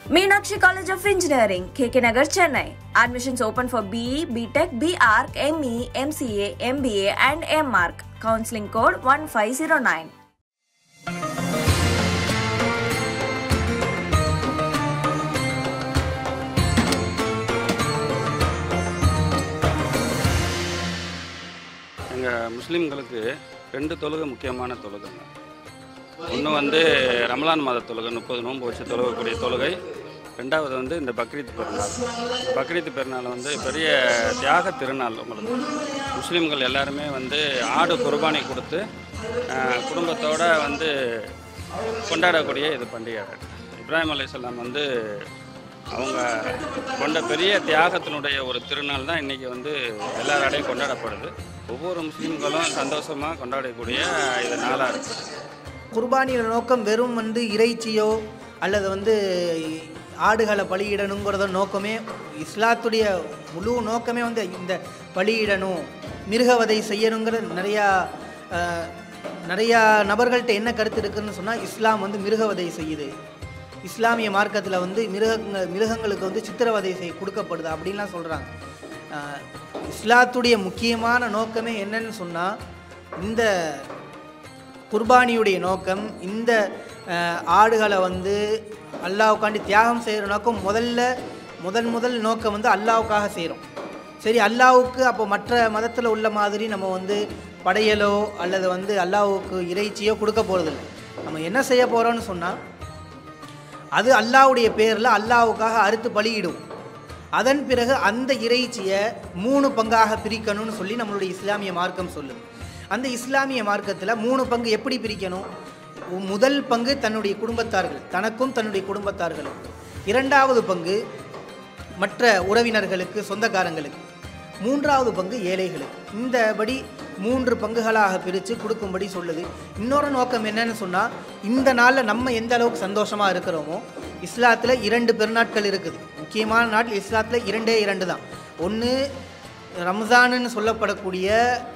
Meenakshi College of Engineering, KK Nagar, Chennai. Admissions open for BE, BTech, BArc, ME, MCA, MBA, and MArc. Counseling code 1509. எங்கள் முஸ்லீம்களுக்கு ரெண்டு தொழுகை முக்கியமான தொழுகைங்க ஒன்று வந்து ரமலான் மாத தொழுகை முப்பது நோன்பு வச்சு தொழுகக்கூடிய தொழுகை ரெண்டாவது வந்து இந்த பக்ரீத் பெருநாள் பக்ரீத் பெருநாள் வந்து பெரிய தியாக திருநாள் உங்களுக்கு முஸ்லீம்கள் எல்லாருமே வந்து ஆடு குர்பானி கொடுத்து அஹ், குடும்பத்தோட வந்து கொண்டாடக்கூடிய இது பண்டிகை இப்ராஹிம் அலைஹிஸ்ஸலாம் வந்து அவங்க கொண்ட பெரிய தியாகத்தினுடைய ஒரு திருநாள் தான் இன்றைக்கி வந்து எல்லாராடையும் கொண்டாடப்படுது ஒவ்வொரு முஸ்லீம்களும் சந்தோஷமாக கொண்டாடக்கூடிய இது நாளாக இருக்குது குர்பானியோட நோக்கம் வெறும் வந்து இறைச்சியோ அல்லது வந்து ஆடுகளை பலியிடணுங்கிறத நோக்கமே இஸ்லாத்துடைய முழு நோக்கமே வந்து இந்த பலியிடணும் மிருகவதை செய்யணுங்கிற நிறையா அஹ், நிறையா நபர்கள்ட்ட என்ன கருத்து இருக்குன்னு சொன்னால் இஸ்லாம் வந்து மிருகவதை செய்யுது இஸ்லாமிய மார்க்கத்தில் வந்து மிருகங்கள் மிருகங்களுக்கு வந்து சித்திரவதை செய் கொடுக்கப்படுது அப்படின்லாம் சொல்கிறாங்க இஸ்லாத்துடைய முக்கியமான நோக்கமே என்னன்னு சொன்னால் இந்த குர்பானியுடைய நோக்கம் இந்த அஹ், ஆடுகளை வந்து அல்லாவுக்காண்டி தியாகம் செய்கிற நோக்கம் முதல்ல முதல் முதல் நோக்கம் வந்து அல்லாவுக்காக செய்கிறோம் சரி அல்லாவுக்கு அப்போ மற்ற மதத்தில் உள்ள மாதிரி நம்ம வந்து படையலோ அல்லது வந்து அல்லாவுக்கு இறைச்சியோ கொடுக்க போகிறதில்ல நம்ம என்ன செய்ய போகிறோம்னு சொன்னால் அது அல்லாவுடைய பேரில் அல்லாவுக்காக அறுத்து பலியிடுவோம் அதன் பிறகு அந்த இறைச்சியை மூணு பங்காக பிரிக்கணும்னு சொல்லி நம்மளுடைய இஸ்லாமிய மார்க்கம் சொல்லுது அந்த இஸ்லாமிய மார்க்கத்தில் மூணு பங்கு எப்படி பிரிக்கணும் உ- முதல் பங்கு தன்னுடைய குடும்பத்தார்கள் தனக்கும் தன்னுடைய குடும்பத்தார்களுக்கும் இரண்டாவது பங்கு மற்ற உறவினர்களுக்கு சொந்தக்காரங்களுக்கு மூன்றாவது பங்கு ஏழைகளுக்கு இந்தபடி மூன்று பங்குகளாக பிரித்து கொடுக்கும்படி சொல்லுது இன்னொரு நோக்கம் என்னன்னு சொன்னால் இந்த நாளில் நம்ம எந்த அளவுக்கு சந்தோஷமாக இருக்கிறோமோ இஸ்லாத்தில் இரண்டு பெருநாட்கள் இருக்குது முக்கியமான நாள் இஸ்லாத்தில் இரண்டே இரண்டு தான் ஒன்று ரம்ஜானுன்னு சொல்லப்படக்கூடிய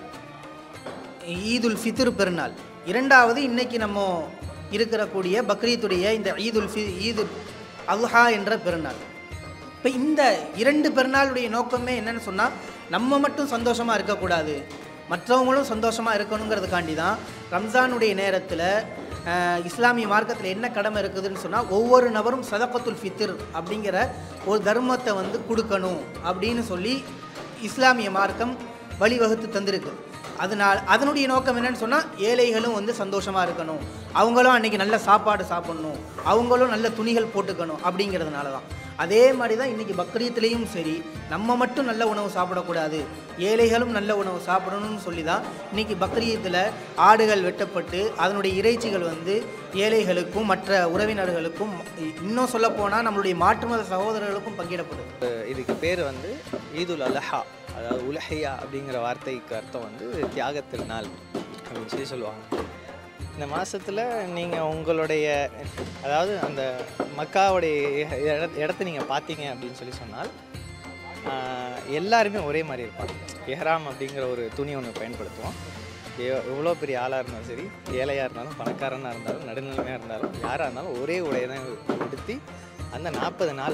ஈதுல் ஃபித்ர் பெருநாள் இரண்டாவது இன்னைக்கு நம்ம இருக்கிறக்கூடிய பக்ரீத்துடைய இந்த ஈதுல் ஃபி ஈதுல் அல்ஹா என்ற பெருநாள் இப்போ இந்த இரண்டு பெருநாளுடைய நோக்கமே என்னன்னு சொன்னால் நம்ம மட்டும் சந்தோஷமாக இருக்கக்கூடாது மற்றவங்களும் சந்தோஷமாக இருக்கணுங்கிறதுக்காண்டி தான் ரம்ஜானுடைய நேரத்தில் இஸ்லாமிய மார்க்கத்தில் என்ன கடமை இருக்குதுன்னு சொன்னால் ஒவ்வொரு நபரும் சதகத்துல் ஃபித்ர் அப்படிங்கிற ஒரு தர்மத்தை வந்து கொடுக்கணும் அப்படின்னு சொல்லி இஸ்லாமிய மார்க்கம் வழிவகுத்து தந்திருக்கு அதனால் அதனுடைய நோக்கம் என்னன்னு சொன்னால் ஏழைகளும் வந்து சந்தோஷமாக இருக்கணும் அவங்களும் அன்றைக்கி நல்ல சாப்பாடு சாப்பிடணும் அவங்களும் நல்ல துணிகள் போட்டுக்கணும் அப்படிங்கிறதுனால தான் அதே மாதிரி தான் இன்றைக்கி பக்ரீத்துலேயும் சரி நம்ம மட்டும் நல்ல உணவு சாப்பிடக்கூடாது ஏழைகளும் நல்ல உணவு சாப்பிடணும்னு சொல்லி தான் இன்றைக்கி பக்ரீத்தில் ஆடுகள் வெட்டப்பட்டு அதனுடைய இறைச்சிகள் வந்து ஏழைகளுக்கும் மற்ற உறவினர்களுக்கும் இன்னும் சொல்லப்போனால் நம்மளுடைய மாற்று மத சகோதரர்களுக்கும் பங்கிடப்படுது இதுக்கு பேர் வந்து ஈதுல் அலஹா அதாவது உலஹையா அப்படிங்கிற வார்த்தைக்கு அர்த்தம் வந்து தியாக திருநாள் அப்படின்னு சொல்லி சொல்லுவாங்க இந்த மாதத்தில் நீங்கள் உங்களுடைய அதாவது அந்த மக்காவுடைய இட- இடத்த நீங்கள் பார்த்தீங்க அப்படின்னு சொல்லி சொன்னால் ஆஹ், எல்லாருமே ஒரே மாதிரி இருப்பாங்க எஹ்ராம் அப்படிங்கிற ஒரு துணி ஒன்று பயன்படுத்துவோம் எ- எவ்வளோ பெரிய ஆளாக இருந்தாலும் சரி ஏழையாக இருந்தாலும் பணக்காரனாக இருந்தாலும் நடுநிலைமையாக இருந்தாலும் யாராக இருந்தாலும் ஒரே உடையை தான் உடுத்தி அந்த நாற்பது நாள்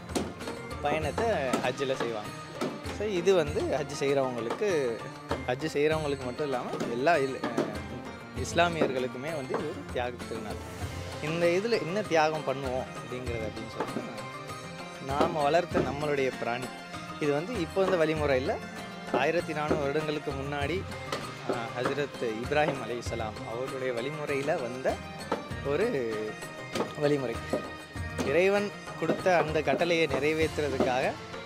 பயணத்தை ஹஜ்ஜில் செய்வாங்க ஸோ இது வந்து ஹஜ் செய்கிறவங்களுக்கு ஹஜ் செய்கிறவங்களுக்கு மட்டும் இல்லாமல் எல்லா இல்- அஹ் இஸ்லாமியர்களுக்குமே வந்து இது ஒரு தியாக திருநாள் இந்த இதில் என்ன தியாகம் பண்ணுவோம் அப்படிங்கிறது அப்படின்னு சொன்னால் நாம் வளர்த்த நம்மளுடைய பிராணி இது வந்து இப்போ இந்த வழிமுறையில் ஆயிரத்தி நானூறு வருடங்களுக்கு முன்னாடி அஹ், ஹஜ்ரத் இப்ராஹிம் அலைஹிஸ்ஸலாம் அவருடைய வழிமுறையில் வந்த ஒரு வழிமுறை இறைவன் கொடுத்த அந்த கட்டளையை நிறைவேற்றுறதுக்காக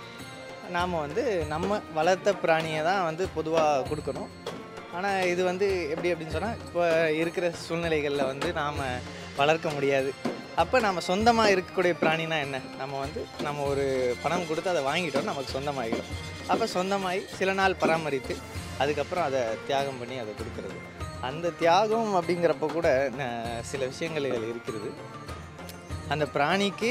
நாம் வந்து நம்ம வளர்த்த பிராணியை தான் வந்து பொதுவாக கொடுக்கணும் ஆனால் இது வந்து எப்படி அப்படின்னு சொன்னால் இப்போ இருக்கிற சூழ்நிலைகளில் வந்து நாம் வளர்க்க முடியாது அப்போ நம்ம சொந்தமாக இருக்கக்கூடிய பிராணினா என்ன நம்ம வந்து நம்ம ஒரு பணம் கொடுத்து அதை வாங்கிட்டோம் நமக்கு சொந்தமாகிடும் அப்போ சொந்தமாகி சில நாள் பராமரித்து அதுக்கப்புறம் அதை தியாகம் பண்ணி அதை கொடுக்கறது அந்த தியாகம் அப்படிங்கிறப்ப கூட ந- சில விஷயங்கள் இதில் இருக்கிறது அந்த பிராணிக்கு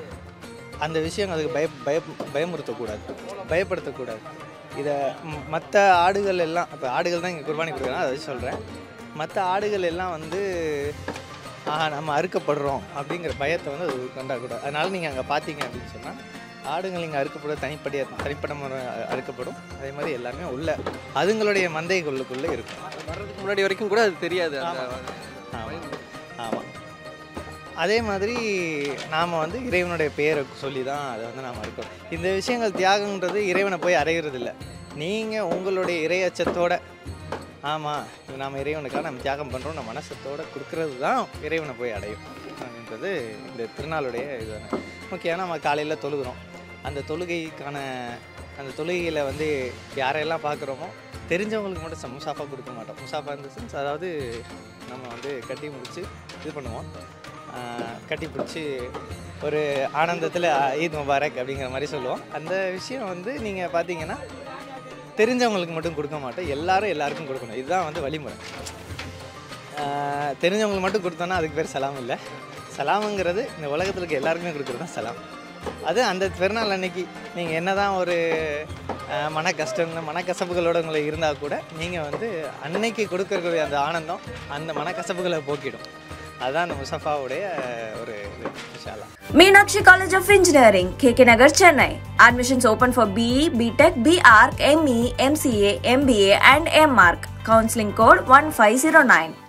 அந்த விஷயம் அதுக்கு பய பய பயமுறுத்தக்கூடாது பயப்படுத்தக்கூடாது இதை மற்ற ஆடுகள் எல்லாம் இப்போ ஆடுகள் தான் இங்கே குர்பானி கொடுக்குறாங்க அதை வச்சு சொல்கிறேன் மற்ற ஆடுகள் எல்லாம் வந்து ஆஹா நம்ம அறுக்கப்படுறோம் அப்படிங்கிற பயத்தை வந்து அது கொண்டாடக்கூடாது அதனால நீங்கள் அங்கே பார்த்தீங்க அப்படின்னு சொன்னால் ஆடுகள் இங்கே அறுக்கப்பட தனிப்படியாக தனிப்பட்ட முறை அ- அறுக்கப்படும் அதே மாதிரி எல்லாமே உள்ள அதுங்களுடைய மந்தைகளுக்குள்ளே இருக்கும் வர்றதுக்கு முன்னாடி வரைக்கும் கூட அது தெரியாது அந்த ஆமாம் ஆமாம் அதே மாதிரி நாம் வந்து இறைவனுடைய பெயரை சொல்லி தான் அதை வந்து நாம் இருக்கோம் இந்த விஷயங்கள் தியாகன்றது இறைவனை போய் அடையிறது இல்லை நீங்கள் உங்களுடைய இறையச்சத்தோட ஆமாம் நாம் இறைவனுக்காக நம்ம தியாகம் பண்ணுறோம் நம்ம மனசத்தோட கொடுக்கறது தான் இறைவனை போய் அடையும் அப்படின்றது இந்த திருநாளுடைய இது ஓகே நம்ம காலையில் தொழுகிறோம் அந்த தொழுகைக்கான அந்த தொழுகையில் வந்து யாரையெல்லாம் பார்க்குறோமோ தெரிஞ்சவங்களுக்கு மட்டும் ச- முசாஃபா கொடுக்க மாட்டோம் முசாஃபா இந்த சென்ஸ் அதாவது நம்ம வந்து கட்டி முடிச்சு இது பண்ணுவோம் ஆஹ் கட்டி பிடிச்சி ஒரு ஆனந்தத்தில் ஈத் முபாரக் அப்படிங்கிற மாதிரி சொல்லுவோம் அந்த விஷயம் வந்து நீங்கள் பார்த்தீங்கன்னா தெரிஞ்சவங்களுக்கு மட்டும் கொடுக்க மாட்டோம் எல்லாரும் எல்லாருக்கும் கொடுக்கணும் இதுதான் வந்து வழிமுறை ஆஹ் தெரிஞ்சவங்களுக்கு மட்டும் கொடுத்தோன்னா அதுக்கு பேர் சலாம் இல்லை சலாமுங்கிறது இந்த உலகத்தில் இருக்க எல்லாருக்குமே கொடுக்குறது தான் சலாம் அது அந்த பெருநாள் அன்னைக்கு நீங்கள் என்ன தான் ஒரு ஆஹ் மன கஷ்டங்கள் மனக்கசப்புகளோட உங்களை இருந்தால் கூட நீங்கள் வந்து அன்னைக்கு கொடுக்கக்கூடிய அந்த ஆனந்தம் அந்த மனக்கசப்புகளை போக்கிடும் அதுதான் அந்த முசஃபாவுடைய ஒரு இது விஷாலா Meenakshi College of Engineering, KK Nagar, Chennai. Admissions open for BE, BTech, BArc, ME, MCA, MBA, and MArc. Counseling code 1509.